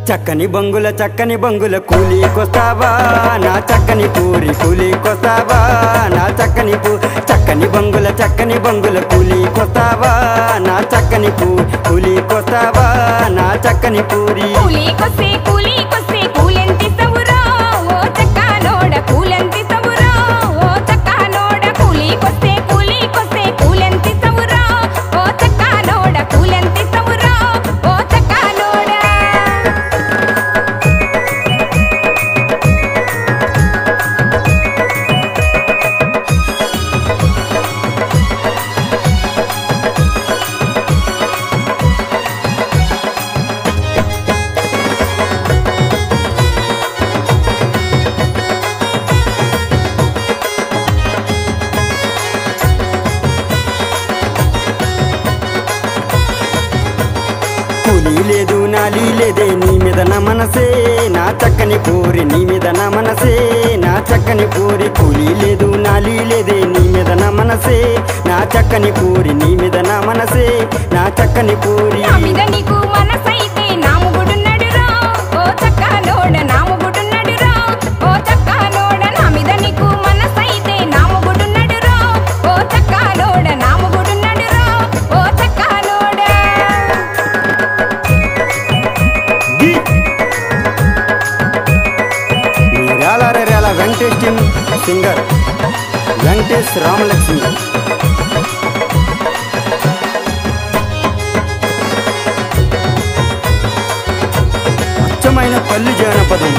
చక్కని బంగుల చక్కని బంగుల కూలీకొస్తావా నా చక్కని పూరి కూలీకొస్తావా నా చక్కని పూ చక్కని బంగుల చక్కని బంగుల కూలీకొస్తావా నా చక్కని పూ కూలీకొస్తావా నా చక్కని పూరి కూలీకొస్తే కూలీకొస్తే కూలెంతిస్తవురా ఓ చక్కానోడ కూలెంతిస్తవురా ఓ చక్కానోడ కూలీకొస్తే కూలీకొస్తే కూలెంతిస్తవురా ఓ చక్కానోడ కూలెంతిస్తవురా ఓ చక్కానోడ కూలీ లేదు నాలి లేదే నీ మీద నా మనసే నా చక్కని పూరి నీ మీద నా మనసే నా చక్కని పూరి కూలీ లేదు నాలి లేదే నీ మీద నా మనసే నా చక్కని పూరి నీ మీద నా మనసే నా చక్కని పూరి నా మీద నీకు మనసైతే నా ముగుడున్నడురా ఓ చక్కానోడ నా ముగుడున్నడురా ఓ చక్కానోడ నా మీద నీకు మనసైతే నా ముగుడున్నడురా ఓ చక్కానోడ నా ముగుడున్నడురా ఓ చక్కానోడ మీరాల రేల వెంకటేష్ టీమ్ సింగర్ వెంకటేష్ రామలక్ష్మి అచ్చమైన పల్లి జానపదం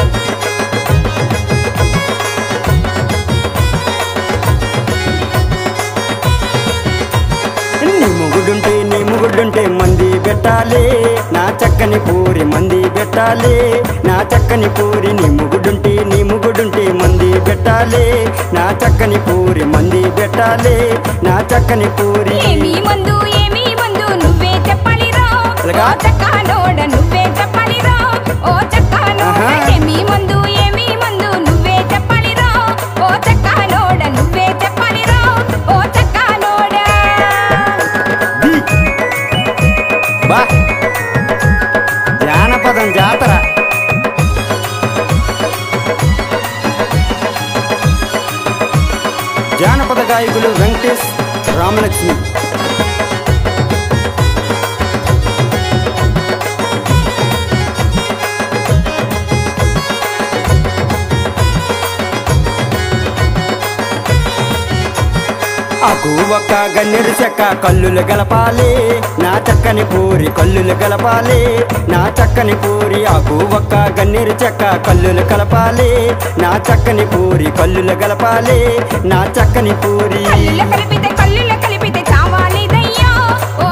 నీ మొగుడుంటే నీ మొగుడుంటే మంది పెట్టాలి నా చక్కని పూరి మంది పెట్టాలి నా చక్కని పూరి నీ మొగుడుంటే నీ మొగుడుంటే మంది పెట్టాలి నా చక్కని పూరి మంది పెట్టాలి నా చక్కని పూరి ఏమీ మందు ఏమీ మందు నువ్వే చెప్పాలిరా అలాగా? ఓ చక్కానోడ నువ్వే చెప్పాలిరా ఓ చక్కానోడ ఆహా. ఏమీ మందు ఏమీ మందు నువ్వే చెప్పాలిరా ఓ చక్కానోడ నువ్వే చెప్పాలిరా ఓ చక్కానోడ ది. బా జానపదం జాతర జానపద గాయకులు వెంకటేష్ రామలక్ష్మి ఆకు ఒక్క గన్నెరు చెక్క కల్లులు గలపాలి నా చక్కని పూరి కల్లులు గలపాలి నా చక్కని పూరి ఆకు ఒక్క గన్నెరు చెక్క కల్లులు కలపాలి నా చక్కని పూరి కల్లులు గలపాలి నా చక్కని పూరి కల్లుల కలిపితే కల్లుల కలిపితే చావాలి దయ్యా ఓ